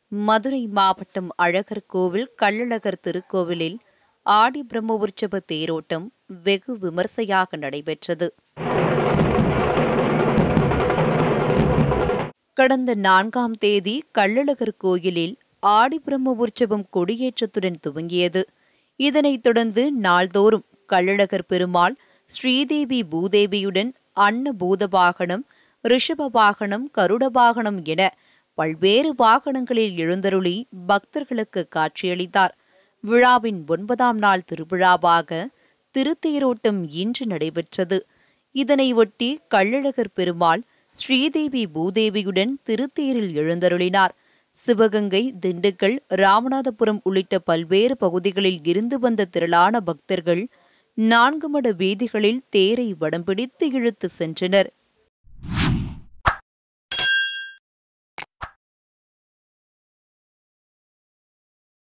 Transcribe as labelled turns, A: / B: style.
A: மதுரை மாவட்டம் அழகர் கோவில் கள்ளழகர் திருக்கோவிலில் ஆடி பிரம்ம உற்சவ தேரோட்டம் வெகு விமர்சையாக நடைபெற்றது கடந்த நான்காம் தேதி கள்ளழகர் கோயிலில் ஆடி பிரம்ம உற்சவம் கொடியேற்றத்துடன் துவங்கியது இதனைத் தொடர்ந்து நாள்தோறும் கள்ளழகர் பெருமாள் ஸ்ரீதேவி பூதேவியுடன் அன்ன பூத வாகனம் ரிஷப வாகனம் கருட வாகனம் என பல்வேறு வாகனங்களில் எழுந்தருளி பக்தர்களுக்கு காட்சியளித்தார் விழாவின் ஒன்பதாம் நாள் திருவிழாவாக திருத்தேரோட்டம் இன்று நடைபெற்றது இதனையொட்டி கள்ளழகர் பெருமாள் ஸ்ரீதேவி பூதேவியுடன் திருத்தேரில் எழுந்தருளினார் சிவகங்கை திண்டுக்கல் ராமநாதபுரம் உள்ளிட்ட பல்வேறு பகுதிகளில் இருந்து வந்த திரளான பக்தர்கள் நான்கு மட வீதிகளில் தேரை வடம் பிடித்து இழுத்து சென்றனர்